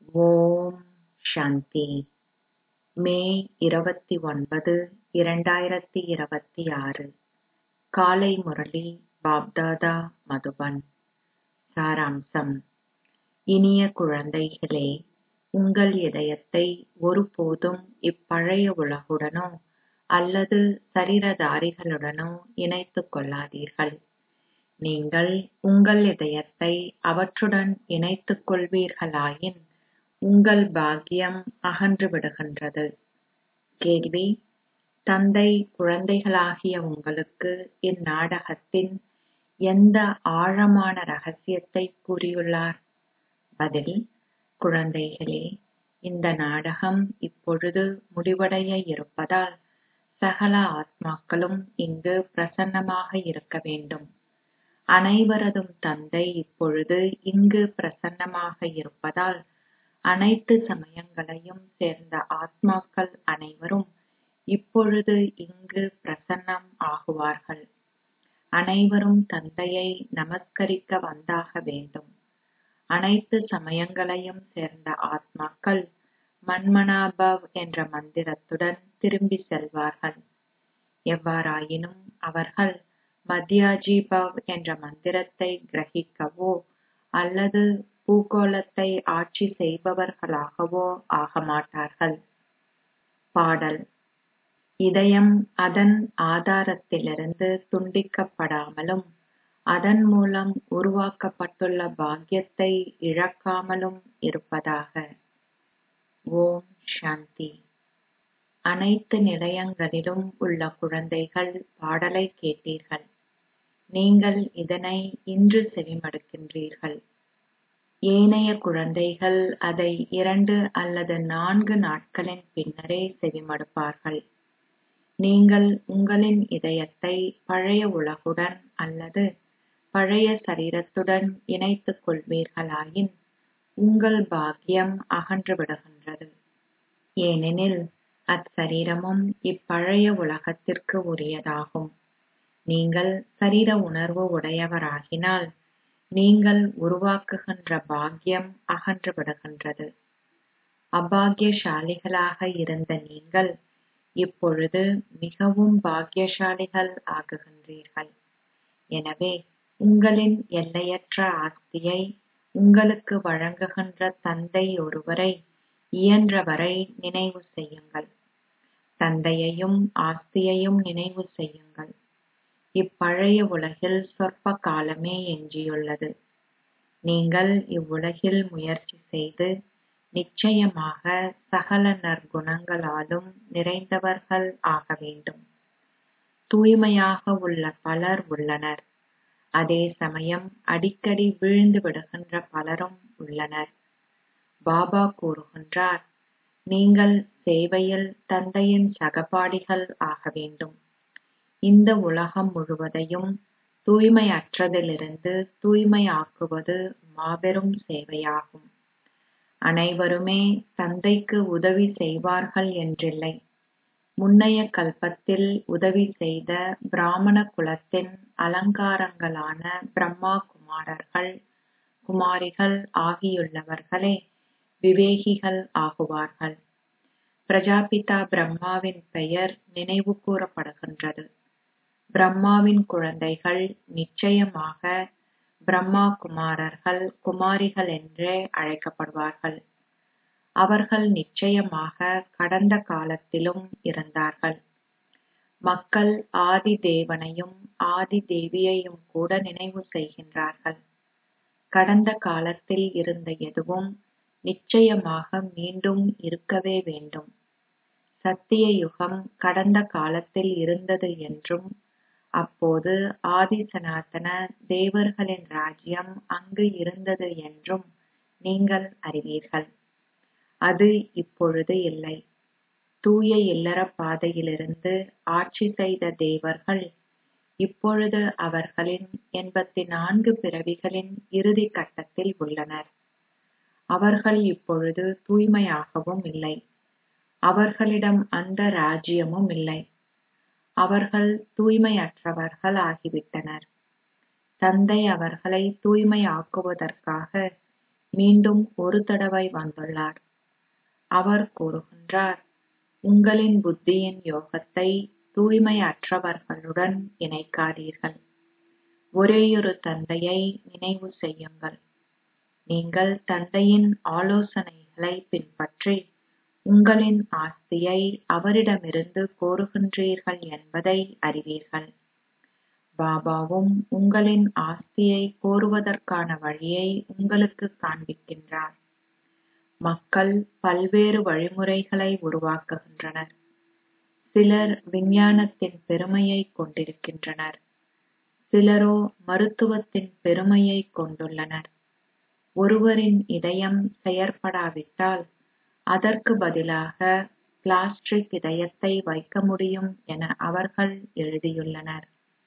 ஓம் சாந்தி மே இருபத்தி ஒன்பது இரண்டாயிரத்தி இருபத்தி ஆறு காலை முரளி பாப்தாதா மதுபன் சாராம்சம் இனிய குழந்தைகளே உங்கள் இதயத்தை ஒருபோதும் இப்பழைய உலகுடனோ அல்லது சரீரதாரிகளுடனோ இணைத்துக் கொள்ளாதீர்கள் நீங்கள் உங்கள் இதயத்தை அவற்றுடன் இணைத்துக் கொள்வீர்களாயின் உங்கள் பாக்கியம் அகன்று விடுகின்றது கேள்வி தந்தை குழந்தைகளாகிய உங்களுக்கு இந்நாடகத்தின் எந்த ஆழமான ரகசியத்தை கூறியுள்ளார் பதில் குழந்தைகளே இந்த நாடகம் இப்பொழுது முடிவடைய இருப்பதால் சகல ஆத்மாக்களும் இங்கு பிரசன்னமாக இருக்க வேண்டும் அனைவரதும் தந்தை இப்பொழுது இங்கு பிரசன்னமாக இருப்பதால் அனைத்து சமயங்களையும் சேர்ந்த ஆத்மாக்கள் அனைவரும் இப்பொழுது இங்கு பிரசன்னம் ஆகுவார்கள் அனைவரும் தந்தையை நமஸ்கரிக்க வந்தாக வேண்டும் அனைத்து சமயங்களையும் சேர்ந்த ஆத்மாக்கள் மன்மனாபவ் என்ற மந்திரத்துடன் திரும்பி செல்வார்கள் எவ்வாறாயினும் அவர்கள் மத்யாஜி பவ் என்ற மந்திரத்தை கிரகிக்கவோ அல்லது பூகோளத்தை ஆட்சி செய்பவர்களாகவோ ஆகமாட்டார்கள் பாடல் இதயம் அதன் ஆதாரத்திலிருந்து துண்டிக்கப்படாமலும் அதன் மூலம் உருவாக்கப்பட்டுள்ள பாக்கியத்தை இழக்காமலும் இருப்பதாக ஓம் சாந்தி அனைத்து நிலையங்களிலும் உள்ள குழந்தைகள் பாடலை கேட்டீர்கள் நீங்கள் இதனை இன்று செவிமடுக்கின்றீர்கள் ஏனைய குழந்தைகள் அதை இரண்டு அல்லது நான்கு நாட்களின் பின்னரே செவிமடுப்பார்கள் நீங்கள் உங்களின் இதயத்தை பழைய உலகுடன் அல்லது பழைய சரீரத்துடன் இணைத்துக் கொள்வீர்களாயின் உங்கள் பாக்கியம் அகன்று விடுகின்றது ஏனெனில் அச்சரீரமும் இப்பழைய உலகத்திற்கு உரியதாகும் நீங்கள் சரீர உணர்வு உடையவராகினால் நீங்கள் உருவாக்குகின்ற பாக்கியம் அகன்று விடுகின்றது அபாகியசாலிகளாக இருந்த நீங்கள் இப்பொழுது மிகவும் பாக்கியசாலிகள் ஆகுகின்றீர்கள் எனவே உங்களின் எல்லையற்ற ஆஸ்தியை உங்களுக்கு வழங்குகின்ற தந்தை ஒருவரை இயன்றவரை நினைவு செய்யுங்கள் தந்தையையும் ஆஸ்தியையும் நினைவு செய்யுங்கள் இப்பழைய உலகில் சொற்ப காலமே எஞ்சியுள்ளது நீங்கள் இவ்வுலகில் முயற்சி செய்து நிச்சயமாக சகல நற்குணங்களாலும் நிறைந்தவர்கள் ஆக வேண்டும் தூய்மையாக உள்ள பலர் உள்ளனர் அதே சமயம் அடிக்கடி வீழ்ந்து விடுகின்ற பலரும் உள்ளனர் பாபா கூறுகின்றார் நீங்கள் சேவையில் தந்தையின் சகபாடிகள் ஆக வேண்டும் இந்த உலகம் முழுவதையும் தூய்மையற்றதிலிருந்து தூய்மையாக்குவது மாபெரும் சேவையாகும் அனைவருமே தந்தைக்கு உதவி செய்வார்கள் என்றில்லை முன்னைய கல்பத்தில் உதவி செய்த பிராமண குலத்தின் அலங்காரங்களான பிரம்மா குமாரர்கள் குமாரிகள் ஆகியுள்ளவர்களே விவேகிகள் ஆகுவார்கள் பிரஜாபிதா பிரம்மாவின் பெயர் நினைவு கூறப்படுகின்றது பிரம்மாவின் குழந்தைகள் நிச்சயமாக பிரம்மா குமாரர்கள் குமாரிகள் என்றே அழைக்கப்படுவார்கள் அவர்கள் நிச்சயமாக கடந்த காலத்திலும் இருந்தார்கள் மக்கள் ஆதி தேவனையும் ஆதி தேவியையும் கூட நினைவு செய்கின்றார்கள் கடந்த காலத்தில் இருந்த எதுவும் நிச்சயமாக மீண்டும் இருக்கவே வேண்டும் சத்திய யுகம் கடந்த காலத்தில் இருந்தது என்றும் அப்போது ஆதி சனாதன தேவர்களின் ராஜ்யம் அங்கு இருந்தது என்றும் நீங்கள் அறிவீர்கள் அது இப்பொழுது இல்லை தூய இல்லற பாதையிலிருந்து ஆட்சி செய்த தேவர்கள் இப்பொழுது அவர்களின் எண்பத்தி நான்கு பிறவிகளின் இறுதி கட்டத்தில் உள்ளனர் அவர்கள் இப்பொழுது தூய்மையாகவும் இல்லை அவர்களிடம் அந்த ராஜ்யமும் இல்லை அவர்கள் தூய்மையற்றவர்கள் ஆகிவிட்டனர் தந்தை அவர்களை தூய்மையாக்குவதற்காக மீண்டும் ஒரு தடவை வந்துள்ளார் அவர் கூறுகின்றார் உங்களின் புத்தியின் யோகத்தை தூய்மையற்றவர்களுடன் இணைக்காதீர்கள் ஒரேயொரு தந்தையை நினைவு செய்யுங்கள் நீங்கள் தந்தையின் ஆலோசனைகளை பின்பற்றி உங்களின் ஆஸ்தியை அவரிடமிருந்து கோருகின்றீர்கள் என்பதை அறிவீர்கள் பாபாவும் உங்களின் ஆஸ்தியை கோருவதற்கான வழியை உங்களுக்கு காண்பிக்கின்றார் மக்கள் பல்வேறு வழிமுறைகளை உருவாக்குகின்றனர் சிலர் விஞ்ஞானத்தின் பெருமையை கொண்டிருக்கின்றனர் சிலரோ மருத்துவத்தின் பெருமையை கொண்டுள்ளனர் ஒருவரின் இதயம் செயற்படாவிட்டால் அதற்கு பதிலாக பிளாஸ்டிக் இதயத்தை வைக்க முடியும் என அவர்கள் எழுதியுள்ளனர்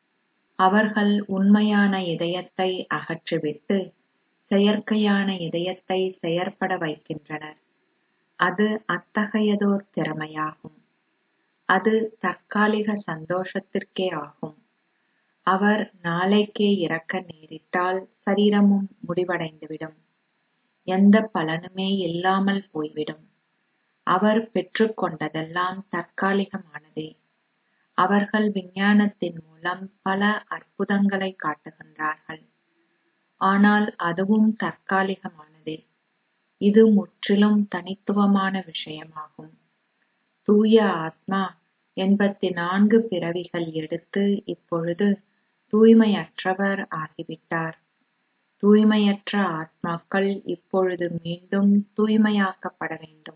அவர்கள் உண்மையான இதயத்தை அகற்றிவிட்டு செயற்கையான இதயத்தை செயற்பட வைக்கின்றனர் அது அத்தகையதோர் திறமையாகும் அது தற்காலிக சந்தோஷத்திற்கே ஆகும் அவர் நாளைக்கே இறக்க நேரிட்டால் சரீரமும் முடிவடைந்துவிடும் எந்த பலனுமே இல்லாமல் போய்விடும் அவர் பெற்றுக்கொண்டதெல்லாம் தற்காலிகமானதே அவர்கள் விஞ்ஞானத்தின் மூலம் பல அற்புதங்களை காட்டுகின்றார்கள் ஆனால் அதுவும் தற்காலிகமானதே இது முற்றிலும் தனித்துவமான விஷயமாகும் தூய ஆத்மா எண்பத்தி நான்கு பிறவிகள் எடுத்து இப்பொழுது தூய்மையற்றவர் ஆகிவிட்டார் தூய்மையற்ற ஆத்மாக்கள் இப்பொழுது மீண்டும் தூய்மையாக்கப்பட வேண்டும்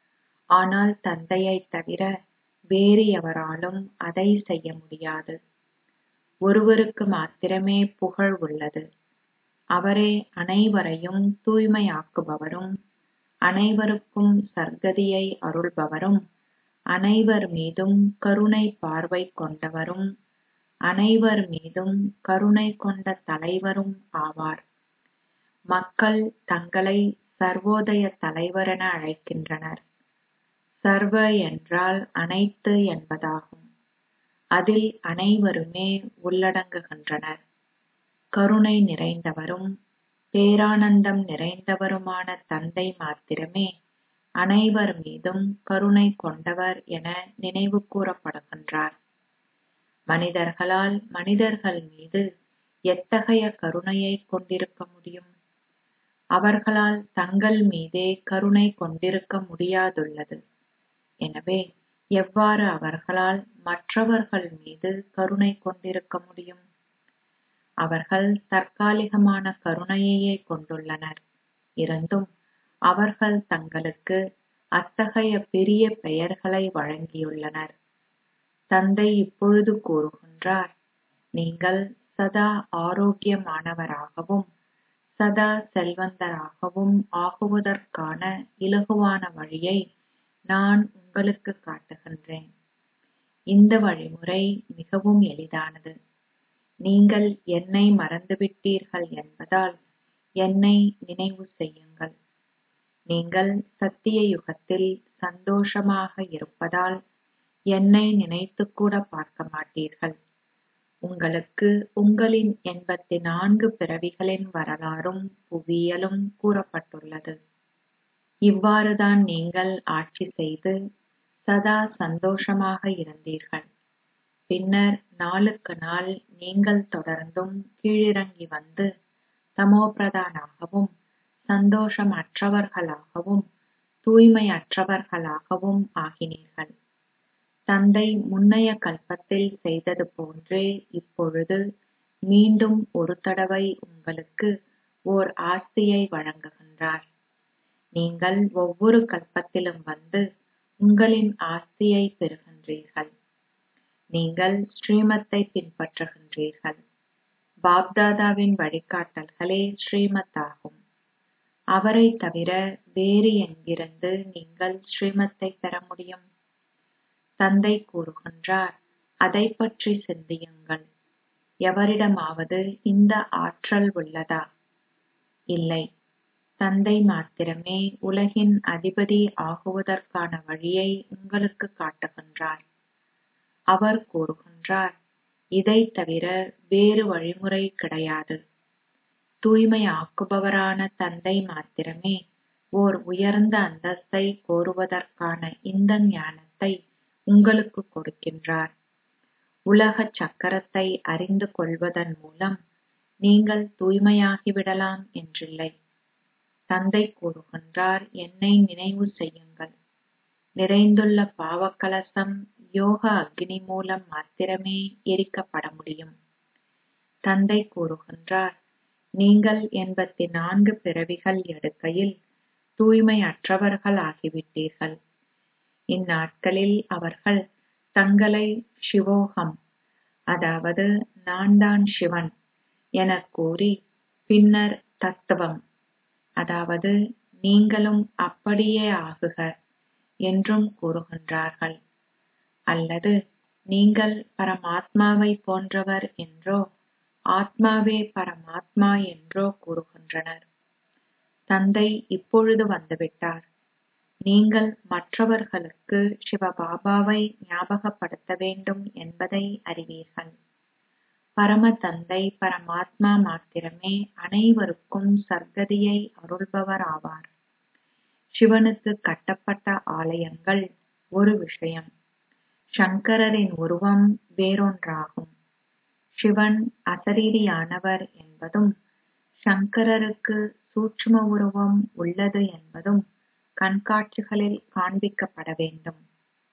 ஆனால் தந்தையைத் தவிர வேறு எவராலும் அதை செய்ய முடியாது ஒருவருக்கு மாத்திரமே புகழ் உள்ளது அவரே அனைவரையும் தூய்மையாக்குபவரும் அனைவருக்கும் சர்க்கதியை அருள்பவரும் அனைவர் மீதும் கருணை பார்வை கொண்டவரும் அனைவர் மீதும் கருணை கொண்ட தலைவரும் ஆவார் மக்கள் தங்களை சர்வோதய தலைவரென அழைக்கின்றனர் சர்வ என்றால் அனைத்து என்பதாகும் அதில் அனைவருமே உள்ளடங்குகின்றனர் கருணை நிறைந்தவரும் பேரானந்தம் நிறைந்தவருமான தந்தை மாத்திரமே அனைவர் மீதும் கருணை கொண்டவர் என நினைவு கூறப்படுகின்றார் மனிதர்களால் மனிதர்கள் மீது எத்தகைய கருணையை கொண்டிருக்க முடியும் அவர்களால் தங்கள் மீதே கருணை கொண்டிருக்க முடியாதுள்ளது எனவே எவ்வாறு அவர்களால் மற்றவர்கள் மீது கருணை கொண்டிருக்க முடியும் அவர்கள் தற்காலிகமான கருணையையே கொண்டுள்ளனர் இருந்தும் அவர்கள் தங்களுக்கு அத்தகைய பெரிய பெயர்களை வழங்கியுள்ளனர் தந்தை இப்பொழுது கூறுகின்றார் நீங்கள் சதா ஆரோக்கியமானவராகவும் சதா செல்வந்தராகவும் ஆகுவதற்கான இலகுவான வழியை நான் உங்களுக்கு காட்டுகின்றேன் இந்த வழிமுறை மிகவும் எளிதானது நீங்கள் என்னை மறந்துவிட்டீர்கள் என்பதால் என்னை நினைவு செய்யுங்கள் நீங்கள் சத்திய யுகத்தில் சந்தோஷமாக இருப்பதால் என்னை நினைத்துக் கூட பார்க்க மாட்டீர்கள் உங்களுக்கு உங்களின் எண்பத்தி நான்கு பிறவிகளின் வரலாறும் புவியியலும் கூறப்பட்டுள்ளது இவ்வாறுதான் நீங்கள் ஆட்சி செய்து சதா சந்தோஷமாக இருந்தீர்கள் பின்னர் நாளுக்கு நாள் நீங்கள் தொடர்ந்தும் கீழிறங்கி வந்து தமோபிரதானாகவும் சந்தோஷமற்றவர்களாகவும் தூய்மையற்றவர்களாகவும் ஆகினீர்கள் தந்தை முன்னைய கல்பத்தில் செய்தது போன்றே இப்பொழுது மீண்டும் ஒரு தடவை உங்களுக்கு ஓர் ஆஸ்தியை வழங்குகின்றார் நீங்கள் ஒவ்வொரு கல்பத்திலும் வந்து உங்களின் ஆஸ்தியை பெறுகின்றீர்கள் நீங்கள் ஸ்ரீமத்தை பின்பற்றுகின்றீர்கள் பாப்தாதாவின் வழிகாட்டல்களே ஸ்ரீமத் ஆகும் அவரை தவிர வேறு எங்கிருந்து நீங்கள் ஸ்ரீமத்தை பெற முடியும் தந்தை கூறுகின்றார் அதை பற்றி சிந்தியுங்கள் எவரிடமாவது இந்த ஆற்றல் உள்ளதா இல்லை தந்தை மாத்திரமே உலகின் அதிபதி ஆகுவதற்கான வழியை உங்களுக்கு காட்டுகின்றார் அவர் கூறுகின்றார் இதை தவிர வேறு வழிமுறை கிடையாது தூய்மையாக்குபவரான தந்தை மாத்திரமே ஓர் உயர்ந்த அந்தஸ்தை கோருவதற்கான இந்த ஞானத்தை உங்களுக்கு கொடுக்கின்றார் உலக சக்கரத்தை அறிந்து கொள்வதன் மூலம் நீங்கள் தூய்மையாகிவிடலாம் என்றில்லை தந்தை கூறுகின்றார் என்னை நினைவு செய்யுங்கள் நிறைந்துள்ள பாவக்கலசம் யோக அக்னி மூலம் மாத்திரமே எரிக்கப்பட முடியும் தந்தை கூறுகின்றார் நீங்கள் எண்பத்தி நான்கு பிறவிகள் எடுக்கையில் தூய்மையற்றவர்கள் ஆகிவிட்டீர்கள் இந்நாட்களில் அவர்கள் தங்களை சிவோகம் அதாவது நான் தான் சிவன் எனக் கூறி பின்னர் தத்துவம் அதாவது நீங்களும் அப்படியே ஆகுக என்றும் கூறுகின்றார்கள் அல்லது நீங்கள் பரமாத்மாவை போன்றவர் என்றோ ஆத்மாவே பரமாத்மா என்றோ கூறுகின்றனர் தந்தை இப்பொழுது வந்துவிட்டார் நீங்கள் மற்றவர்களுக்கு சிவபாபாவை ஞாபகப்படுத்த வேண்டும் என்பதை அறிவீர்கள் பரம தந்தை பரமாத்மா மாத்திரமே அனைவருக்கும் சர்க்கதியை அருள்பவர் ஆவார் சிவனுக்கு கட்டப்பட்ட ஆலயங்கள் ஒரு விஷயம் சங்கரரின் உருவம் வேறொன்றாகும் சிவன் அசரீரியானவர் என்பதும் சங்கரருக்கு சூட்சும உருவம் உள்ளது என்பதும் கண்காட்சிகளில் காண்பிக்கப்பட வேண்டும்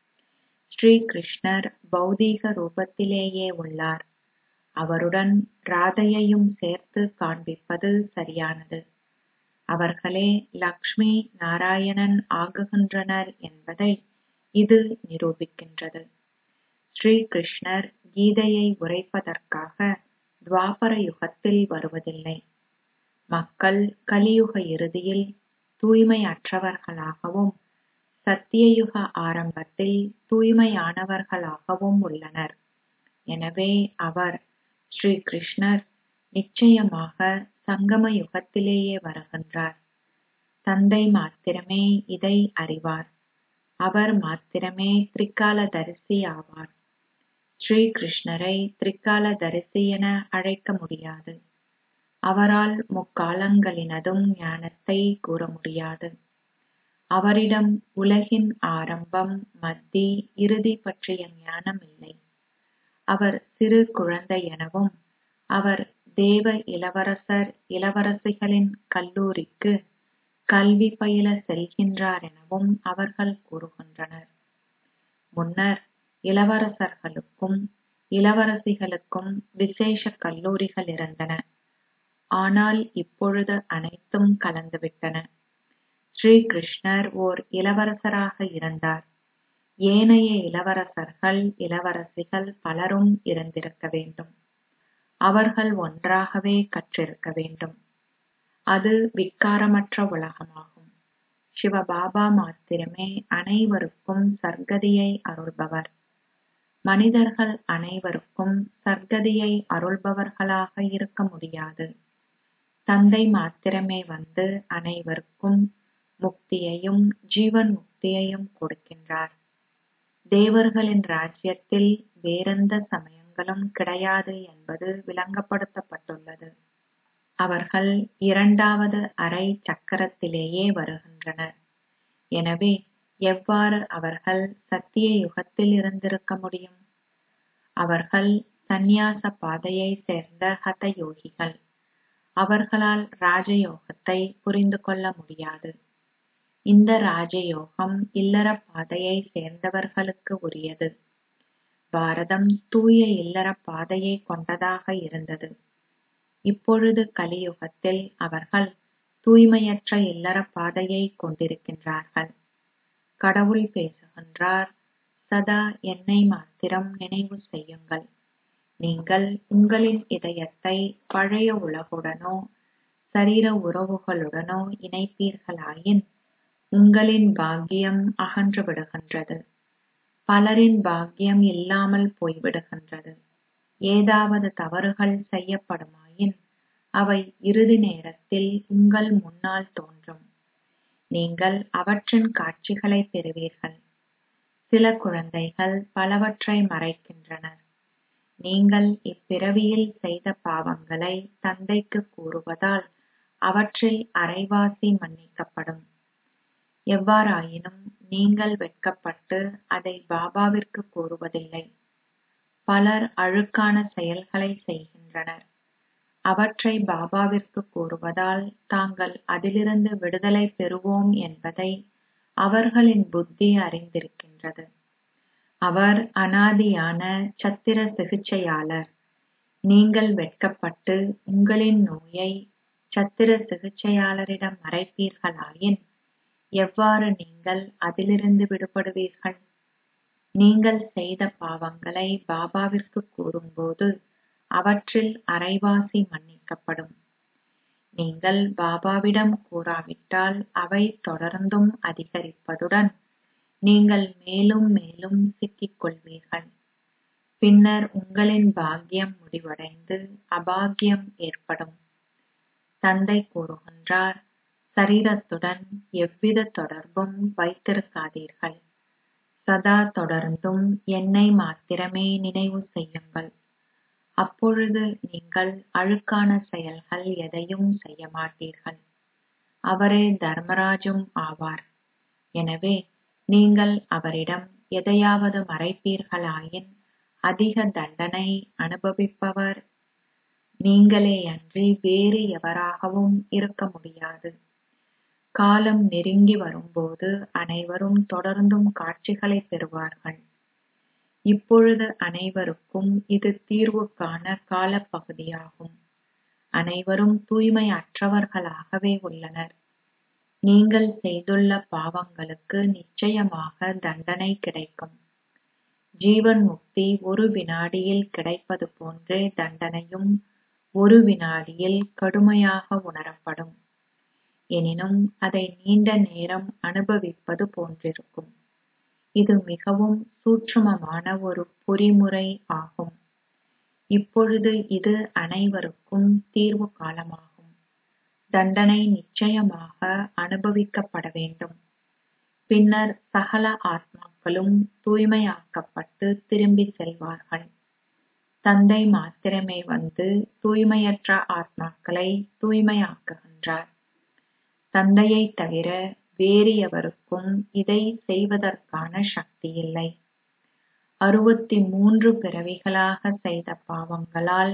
ஸ்ரீ கிருஷ்ணர் பௌதீக ரூபத்திலேயே உள்ளார் அவருடன் ராதையையும் சேர்த்து காண்பிப்பது சரியானது அவர்களே லக்ஷ்மி நாராயணன் ஆகுகின்றனர் என்பதை இது நிரூபிக்கின்றது ஸ்ரீ கிருஷ்ணர் கீதையை உரைப்பதற்காக துவாபர யுகத்தில் வருவதில்லை மக்கள் கலியுக இறுதியில் தூய்மையற்றவர்களாகவும் சத்தியயுக ஆரம்பத்தில் தூய்மையானவர்களாகவும் உள்ளனர் எனவே அவர் ஸ்ரீ கிருஷ்ணர் நிச்சயமாக சங்கம யுகத்திலேயே வருகின்றார் தந்தை மாத்திரமே இதை அறிவார் அவர் மாத்திரமே திரிகாலதரிசி ஆவார் ஸ்ரீ கிருஷ்ணரை திரிகாலதரிசி என அழைக்க முடியாது அவரால் முக்காலங்களினதும் ஞானத்தை கூற முடியாது அவரிடம் உலகின் ஆரம்பம் மத்தி இறுதி பற்றிய ஞானம் இல்லை அவர் சிறு குழந்தை எனவும் அவர் தேவ இளவரசர் இளவரசிகளின் கல்லூரிக்கு கல்வி பயில செல்கின்றார் எனவும் அவர்கள் கூறுகின்றனர் முன்னர் இளவரசர்களுக்கும் இளவரசிகளுக்கும் விசேஷ கல்லூரிகள் இருந்தன ஆனால் இப்பொழுது அனைத்தும் கலந்துவிட்டன ஸ்ரீ கிருஷ்ணர் ஓர் இளவரசராக இருந்தார் ஏனைய இளவரசர்கள் இளவரசிகள் பலரும் இருந்திருக்க வேண்டும் அவர்கள் ஒன்றாகவே கற்றிருக்க வேண்டும் அது விக்காரமற்ற உலகமாகும் சிவபாபா மாத்திரமே அனைவருக்கும் சர்க்கதியை அருள்பவர் மனிதர்கள் அனைவருக்கும் சர்க்கதியை அருள்பவர்களாக இருக்க முடியாது தந்தை மாத்திரமே வந்து அனைவருக்கும் முக்தியையும் ஜீவன் முக்தியையும் கொடுக்கின்றார் தேவர்களின் ராஜ்யத்தில் வேறெந்த சமயங்களும் கிடையாது என்பது விளங்கப்படுத்தப்பட்டுள்ளது அவர்கள் இரண்டாவது அரை சக்கரத்திலேயே வருகின்றனர் எனவே எவ்வாறு அவர்கள் சத்திய யுகத்தில் இருந்திருக்க முடியும் அவர்கள் சந்நியாச பாதையை சேர்ந்த ஹத யோகிகள் அவர்களால் ராஜயோகத்தை புரிந்து கொள்ள முடியாது இந்த ராஜயோகம் இல்லற பாதையை சேர்ந்தவர்களுக்கு உரியது பாரதம் தூய இல்லற பாதையை கொண்டதாக இருந்தது இப்பொழுது கலியுகத்தில் அவர்கள் தூய்மையற்ற இல்லற பாதையை கொண்டிருக்கின்றார்கள் கடவுள் பேசுகின்றார் சதா என்னை மாத்திரம் நினைவு செய்யுங்கள் நீங்கள் உங்களின் இதயத்தை பழைய உலகுடனோ சரீர உறவுகளுடனோ இணைப்பீர்களாயின் உங்களின் பாக்கியம் அகன்று விடுகின்றது பலரின் பாக்கியம் இல்லாமல் போய்விடுகின்றது ஏதாவது தவறுகள் செய்யப்படுமாயின் அவை இறுதி நேரத்தில் உங்கள் முன்னால் தோன்றும் நீங்கள் அவற்றின் காட்சிகளை பெறுவீர்கள் சில குழந்தைகள் பலவற்றை மறைக்கின்றனர் நீங்கள் இப்பிறவியில் செய்த பாவங்களை தந்தைக்கு கூறுவதால் அவற்றில் அரைவாசி மன்னிக்கப்படும் எவ்வாறாயினும் நீங்கள் வெட்கப்பட்டு அதை பாபாவிற்கு கூறுவதில்லை பலர் அழுக்கான செயல்களை செய்கின்றனர் அவற்றை பாபாவிற்கு கூறுவதால் தாங்கள் அதிலிருந்து விடுதலை பெறுவோம் என்பதை அவர்களின் புத்தி அறிந்திருக்கின்றது அவர் அனாதியான சத்திர சிகிச்சையாளர் நீங்கள் வெட்கப்பட்டு உங்களின் நோயை சத்திர சிகிச்சையாளரிடம் மறைப்பீர்களாயின் எவ்வாறு நீங்கள் அதிலிருந்து விடுபடுவீர்கள் நீங்கள் செய்த பாவங்களை பாபாவிற்கு கூறும்போது அவற்றில் அரைவாசி மன்னிக்கப்படும் நீங்கள் பாபாவிடம் கூறாவிட்டால் அவை தொடர்ந்தும் அதிகரிப்பதுடன் நீங்கள் மேலும் மேலும் சிக்கிக் கொள்வீர்கள் பின்னர் உங்களின் பாக்கியம் முடிவடைந்து அபாக்கியம் ஏற்படும் தந்தை கூறுகின்றார் சரீரத்துடன் எவ்வித தொடர்பும் வைத்திருக்காதீர்கள் சதா தொடர்ந்தும் என்னை மாத்திரமே நினைவு செய்யுங்கள் அப்பொழுது நீங்கள் அழுக்கான செயல்கள் எதையும் செய்ய மாட்டீர்கள் அவரே தர்மராஜும் ஆவார் எனவே நீங்கள் அவரிடம் எதையாவது மறைப்பீர்களாயின் அதிக தண்டனை அனுபவிப்பவர் நீங்களேயன்றி வேறு எவராகவும் இருக்க முடியாது காலம் நெருங்கி வரும்போது அனைவரும் தொடர்ந்தும் காட்சிகளை பெறுவார்கள் இப்பொழுது அனைவருக்கும் இது தீர்வுக்கான காலப்பகுதியாகும் அனைவரும் தூய்மை அற்றவர்களாகவே உள்ளனர் நீங்கள் செய்துள்ள பாவங்களுக்கு நிச்சயமாக தண்டனை கிடைக்கும் ஜீவன் முக்தி ஒரு வினாடியில் கிடைப்பது போன்றே தண்டனையும் ஒரு வினாடியில் கடுமையாக உணரப்படும் எனினும் அதை நீண்ட நேரம் அனுபவிப்பது போன்றிருக்கும் இது மிகவும் சூட்சுமமான ஒரு பொறிமுறை ஆகும் இப்பொழுது இது அனைவருக்கும் தீர்வு காலமாகும் தண்டனை நிச்சயமாக அனுபவிக்கப்பட வேண்டும் பின்னர் சகல ஆத்மாக்களும் தூய்மையாக்கப்பட்டு திரும்பி செல்வார்கள் தந்தை மாத்திரமே வந்து தூய்மையற்ற ஆத்மாக்களை தூய்மையாக்குகின்றார் தந்தையை தவிர வேறு எவருக்கும் இதை செய்வதற்கான சக்தி இல்லை அறுபத்தி மூன்று பிறவிகளாக செய்த பாவங்களால்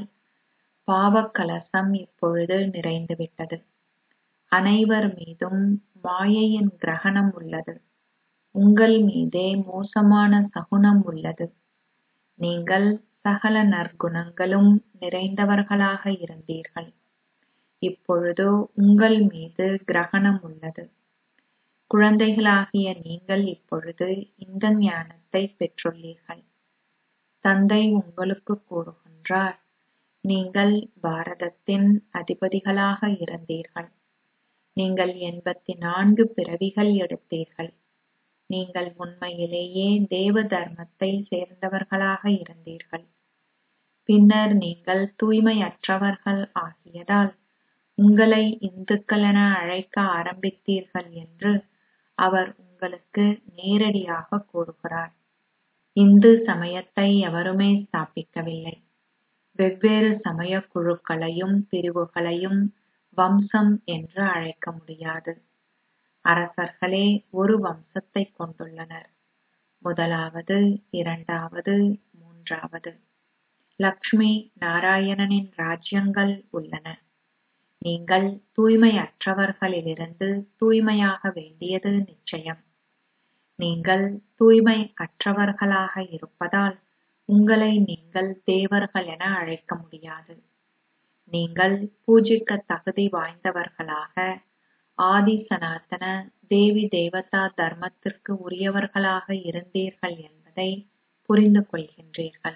பாவக்கலசம் இப்பொழுது நிறைந்துவிட்டது அனைவர் மீதும் மாயையின் கிரகணம் உள்ளது உங்கள் மீதே மோசமான சகுனம் உள்ளது நீங்கள் சகல நற்குணங்களும் நிறைந்தவர்களாக இருந்தீர்கள் இப்பொழுதோ உங்கள் மீது கிரகணம் உள்ளது குழந்தைகளாகிய நீங்கள் இப்பொழுது இந்த ஞானத்தை பெற்றுள்ளீர்கள் தந்தை உங்களுக்கு கூறுகின்றார் நீங்கள் பாரதத்தின் அதிபதிகளாக இருந்தீர்கள் நீங்கள் எண்பத்தி நான்கு பிறவிகள் எடுத்தீர்கள் நீங்கள் உண்மையிலேயே தேவ தர்மத்தை சேர்ந்தவர்களாக இருந்தீர்கள் பின்னர் நீங்கள் தூய்மையற்றவர்கள் ஆகியதால் உங்களை இந்துக்கள் என அழைக்க ஆரம்பித்தீர்கள் என்று அவர் உங்களுக்கு நேரடியாக கூறுகிறார் இந்து சமயத்தை எவருமே ஸ்தாபிக்கவில்லை வெவ்வேறு சமய குழுக்களையும் பிரிவுகளையும் வம்சம் என்று அழைக்க முடியாது அரசர்களே ஒரு வம்சத்தை கொண்டுள்ளனர் முதலாவது இரண்டாவது மூன்றாவது லக்ஷ்மி நாராயணனின் ராஜ்யங்கள் உள்ளன நீங்கள் தூய்மையற்றவர்களிலிருந்து தூய்மையாக வேண்டியது நிச்சயம் நீங்கள் தூய்மை அற்றவர்களாக இருப்பதால் உங்களை நீங்கள் தேவர்கள் என அழைக்க முடியாது நீங்கள் பூஜிக்க தகுதி வாய்ந்தவர்களாக ஆதி சனாதன தேவி தேவதா தர்மத்திற்கு உரியவர்களாக இருந்தீர்கள் என்பதை புரிந்து கொள்கின்றீர்கள்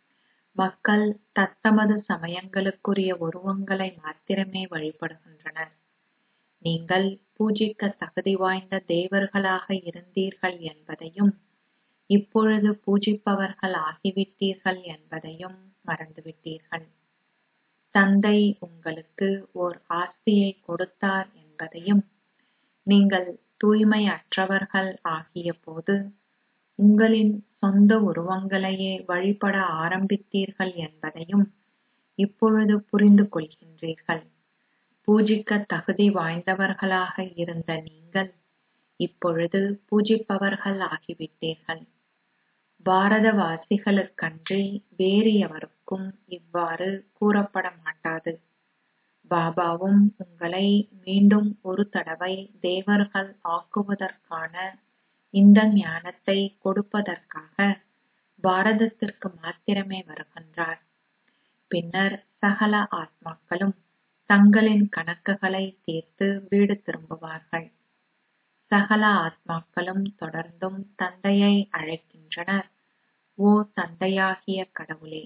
மக்கள் தத்தமது சமயங்களுக்குரிய உருவங்களை மாத்திரமே வழிபடுகின்றனர் நீங்கள் பூஜிக்க தகுதி வாய்ந்த தேவர்களாக இருந்தீர்கள் என்பதையும் இப்பொழுது பூஜிப்பவர்கள் ஆகிவிட்டீர்கள் என்பதையும் மறந்துவிட்டீர்கள் தந்தை உங்களுக்கு ஓர் ஆஸ்தியை கொடுத்தார் என்பதையும் நீங்கள் தூய்மை அற்றவர்கள் ஆகிய போது உங்களின் சொந்த உருவங்களையே வழிபட ஆரம்பித்தீர்கள் என்பதையும் இப்பொழுது புரிந்து கொள்கின்றீர்கள் பூஜிக்க தகுதி வாய்ந்தவர்களாக இருந்த நீங்கள் இப்பொழுது பூஜிப்பவர்கள் ஆகிவிட்டீர்கள் பாரதவாசிகளுக்கன்றி வேறு எவருக்கும் இவ்வாறு கூறப்பட மாட்டாது பாபாவும் உங்களை மீண்டும் ஒரு தடவை தேவர்கள் ஆக்குவதற்கான இந்த ஞானத்தை கொடுப்பதற்காக பாரதத்திற்கு மாத்திரமே வருகின்றார் பின்னர் சகல ஆத்மாக்களும் தங்களின் கணக்குகளை தீர்த்து வீடு திரும்புவார்கள் சகல ஆத்மாக்களும் தொடர்ந்தும் தந்தையை அழைக்கின்றனர் ஓ தந்தையாகிய கடவுளே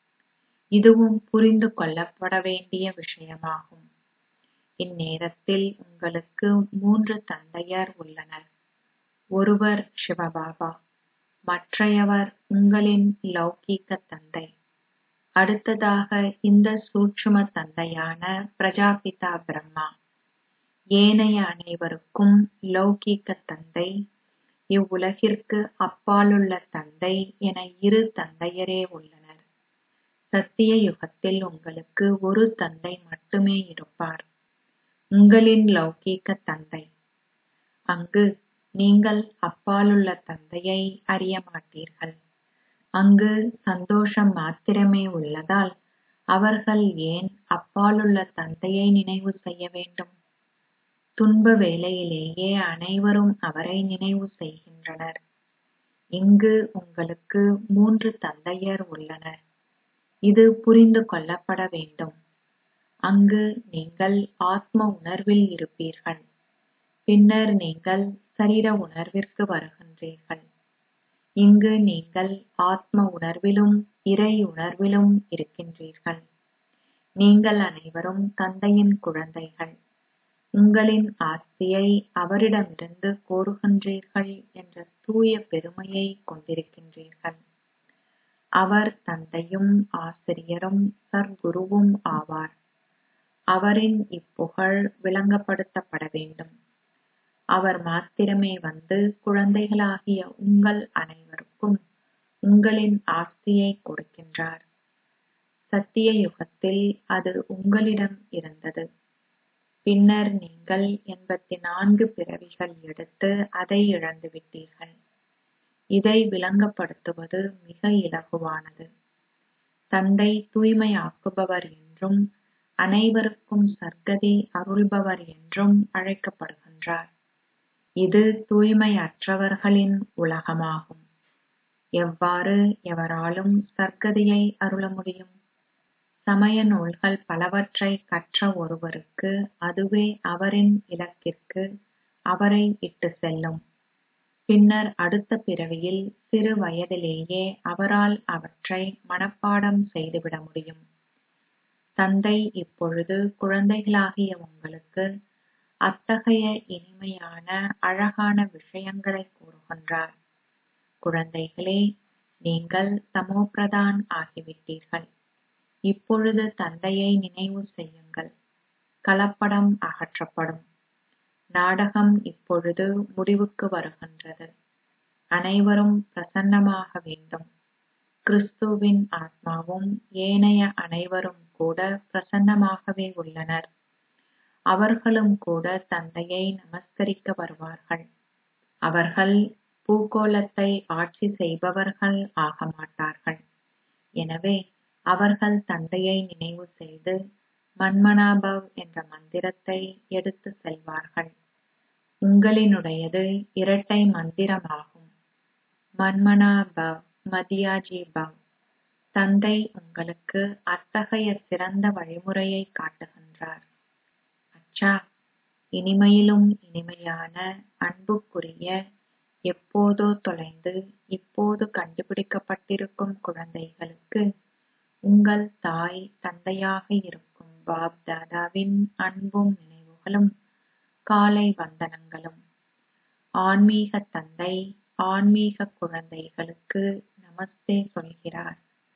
இதுவும் புரிந்து கொள்ளப்பட வேண்டிய விஷயமாகும் இந்நேரத்தில் உங்களுக்கு மூன்று தந்தையர் உள்ளனர் ஒருவர் சிவபாபா மற்றையவர் உங்களின் லௌகீக தந்தை அடுத்ததாக இந்த சூட்சும தந்தையான பிரஜாபிதா பிரம்மா ஏனைய அனைவருக்கும் லௌகீக தந்தை இவ்வுலகிற்கு அப்பாலுள்ள தந்தை என இரு தந்தையரே உள்ளனர் சத்திய யுகத்தில் உங்களுக்கு ஒரு தந்தை மட்டுமே இருப்பார் உங்களின் லௌகீக தந்தை அங்கு நீங்கள் அப்பாலுள்ள தந்தையை அறிய மாட்டீர்கள் அங்கு சந்தோஷம் மாத்திரமே உள்ளதால் அவர்கள் ஏன் அப்பாலுள்ள தந்தையை நினைவு செய்ய வேண்டும் துன்ப வேளையிலேயே அனைவரும் அவரை நினைவு செய்கின்றனர் இங்கு உங்களுக்கு மூன்று தந்தையர் உள்ளனர் இது புரிந்து கொள்ளப்பட வேண்டும் அங்கு நீங்கள் ஆத்ம உணர்வில் இருப்பீர்கள் பின்னர் நீங்கள் சரீர உணர்விற்கு வருகின்றீர்கள் இங்கு நீங்கள் ஆத்ம உணர்விலும் இறை உணர்விலும் இருக்கின்றீர்கள் நீங்கள் அனைவரும் தந்தையின் குழந்தைகள் உங்களின் ஆஸ்தியை அவரிடமிருந்து கோருகின்றீர்கள் என்ற தூய பெருமையை கொண்டிருக்கின்றீர்கள் அவர் தந்தையும் ஆசிரியரும் சர்க்குருவும் ஆவார் அவரின் இப்புகழ் விளங்கப்படுத்தப்பட வேண்டும் அவர் மாத்திரமே வந்து குழந்தைகளாகிய உங்கள் அனைவருக்கும் உங்களின் ஆஸ்தியை கொடுக்கின்றார் சத்திய யுகத்தில் அது உங்களிடம் இருந்தது பின்னர் நீங்கள் எண்பத்தி நான்கு பிறவிகள் எடுத்து அதை இழந்துவிட்டீர்கள் இதை விளங்கப்படுத்துவது மிக இலகுவானது தந்தை தூய்மையாக்குபவர் என்றும் அனைவருக்கும் சர்க்கதி அருள்பவர் என்றும் அழைக்கப்படுகின்றார் இது தூய்மையற்றவர்களின் உலகமாகும் எவ்வாறு எவராலும் சர்க்கதியை அருள முடியும் சமய நூல்கள் பலவற்றை கற்ற ஒருவருக்கு அதுவே அவரின் இலக்கிற்கு அவரை இட்டு செல்லும் பின்னர் அடுத்த பிறவியில் சிறு வயதிலேயே அவரால் அவற்றை மனப்பாடம் செய்துவிட முடியும் தந்தை இப்பொழுது குழந்தைகளாகிய உங்களுக்கு அத்தகைய இனிமையான அழகான விஷயங்களை கூறுகின்றார் குழந்தைகளே நீங்கள் தமோபிரதான் ஆகிவிட்டீர்கள் இப்பொழுது தந்தையை நினைவு செய்யுங்கள் கலப்படம் அகற்றப்படும் நாடகம் இப்பொழுது முடிவுக்கு வருகின்றது அனைவரும் பிரசன்னமாக வேண்டும் கிறிஸ்துவின் ஆத்மாவும் ஏனைய அனைவரும் கூட பிரசன்னமாகவே உள்ளனர் அவர்களும் கூட தந்தையை நமஸ்கரிக்க வருவார்கள் அவர்கள் பூகோளத்தை ஆட்சி செய்பவர்கள் ஆக மாட்டார்கள் எனவே அவர்கள் தந்தையை நினைவு செய்து மன்மனாபவ் என்ற மந்திரத்தை எடுத்து செல்வார்கள் உங்களினுடையது இரட்டை மந்திரமாகும் மன்மனா பவ் மதியாஜி பவ் தந்தை உங்களுக்கு அத்தகைய சிறந்த வழிமுறையை காட்டுகின்றார் அச்சா இனிமையிலும் இனிமையான அன்புக்குரிய எப்போதோ தொலைந்து இப்போது கண்டுபிடிக்கப்பட்டிருக்கும் குழந்தைகளுக்கு உங்கள் தாய் தந்தையாக இருக்கும் பாப் தாதாவின் அன்பும் நினைவுகளும் காலை வந்தனங்களும் ஆன்மீக தந்தை ஆன்மீக குழந்தைகளுக்கு நமஸ்தே சொல்கிறார்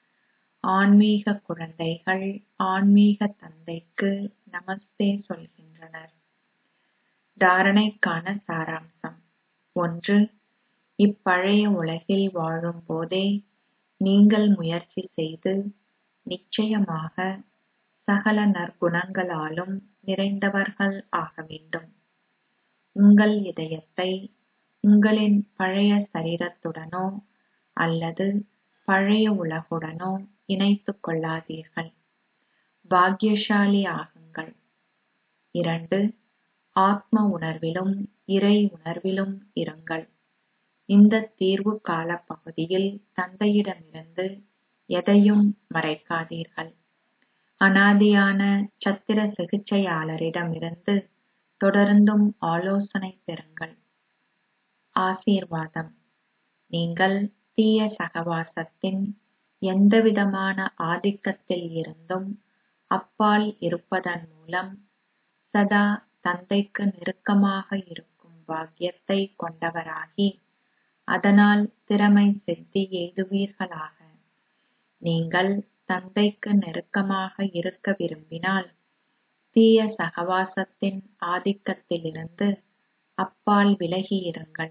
ஆன்மீக குழந்தைகள் ஆன்மீக தந்தைக்கு நமஸ்தே சொல்கின்றனர் தாரணைக்கான சாராம்சம் ஒன்று இப்பழைய உலகில் வாழும் போதே நீங்கள் முயற்சி செய்து நிச்சயமாக சகல நற்குணங்களாலும் நிறைந்தவர்கள் ஆக வேண்டும் உங்கள் இதயத்தை உங்களின் பழைய சரீரத்துடனோ அல்லது பழைய உலகுடனோ இணைத்துக் கொள்ளாதீர்கள் பாக்கியசாலி ஆகுங்கள் இரண்டு ஆத்ம உணர்விலும் இறை உணர்விலும் இருங்கள் இந்த தீர்வு கால பகுதியில் தந்தையிடமிருந்து எதையும் மறைக்காதீர்கள் அனாதியான சத்திர சிகிச்சையாளரிடமிருந்து தொடர்ந்தும் ஆலோசனை பெறுங்கள் ஆசீர்வாதம் நீங்கள் தீய சகவாசத்தின் எந்தவிதமான ஆதிக்கத்தில் இருந்தும் அப்பால் இருப்பதன் மூலம் சதா தந்தைக்கு நெருக்கமாக இருக்கும் பாக்கியத்தை கொண்டவராகி அதனால் திறமை சித்தி எய்துவீர்களாக நீங்கள் தந்தைக்கு நெருக்கமாக இருக்க விரும்பினால் தீய சகவாசத்தின் ஆதிக்கத்திலிருந்து அப்பால் விலகி இருங்கள்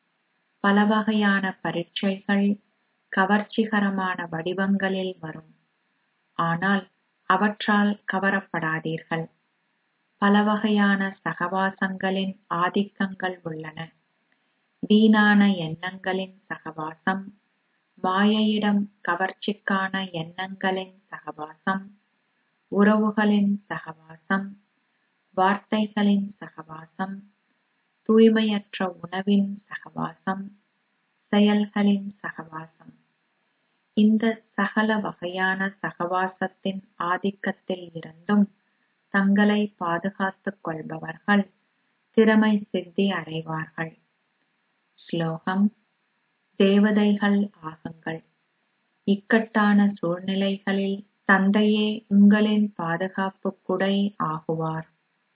பல வகையான பரீட்சைகள் கவர்ச்சிகரமான வடிவங்களில் வரும் ஆனால் அவற்றால் கவரப்படாதீர்கள் பல வகையான சகவாசங்களின் ஆதிக்கங்கள் உள்ளன வீணான எண்ணங்களின் சகவாசம் மாயையிடம் கவர்ச்சிக்கான எண்ணங்களின் சகவாசம் உறவுகளின் சகவாசம் வார்த்தைகளின் சகவாசம் தூய்மையற்ற உணவின் சகவாசம் செயல்களின் சகவாசம் இந்த சகல வகையான சகவாசத்தின் ஆதிக்கத்தில் இருந்தும் தங்களை பாதுகாத்துக் கொள்பவர்கள் திறமை சித்தி அடைவார்கள் ஸ்லோகம் தேவதைகள் ஆகுங்கள் இக்கட்டான சூழ்நிலைகளில் தந்தையே உங்களின் பாதுகாப்பு குடை ஆகுவார்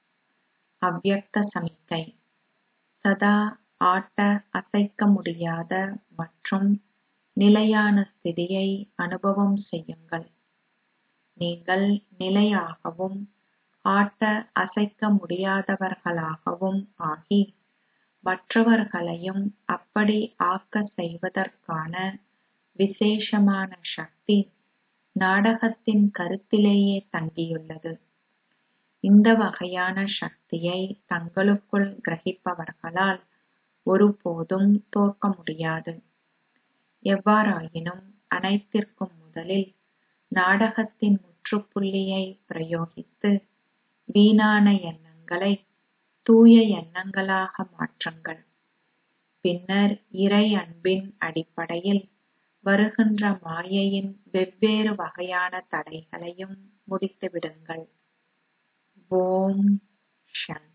அவ்யக்த சமிக்கை சதா ஆட்ட அசைக்க முடியாத மற்றும் நிலையான ஸ்திதியை அனுபவம் செய்யுங்கள் நீங்கள் நிலையாகவும் ஆட்ட அசைக்க முடியாதவர்களாகவும் ஆகி மற்றவர்களையும் அப்படி ஆக்க செய்வதற்கான விசேஷமான சக்தி நாடகத்தின் கருத்திலேயே தங்கியுள்ளது இந்த வகையான சக்தியை தங்களுக்குள் கிரகிப்பவர்களால் ஒருபோதும் தோற்க முடியாது எவ்வாறாயினும் அனைத்திற்கும் முதலில் நாடகத்தின் முற்றுப்புள்ளியை பிரயோகித்து வீணான எண்ணங்களை தூய எண்ணங்களாக மாற்றுங்கள் பின்னர் இறை அன்பின் அடிப்படையில் வருகின்ற மாயையின் வெவ்வேறு வகையான தடைகளையும் முடித்துவிடுங்கள் ஓம் சாந்தி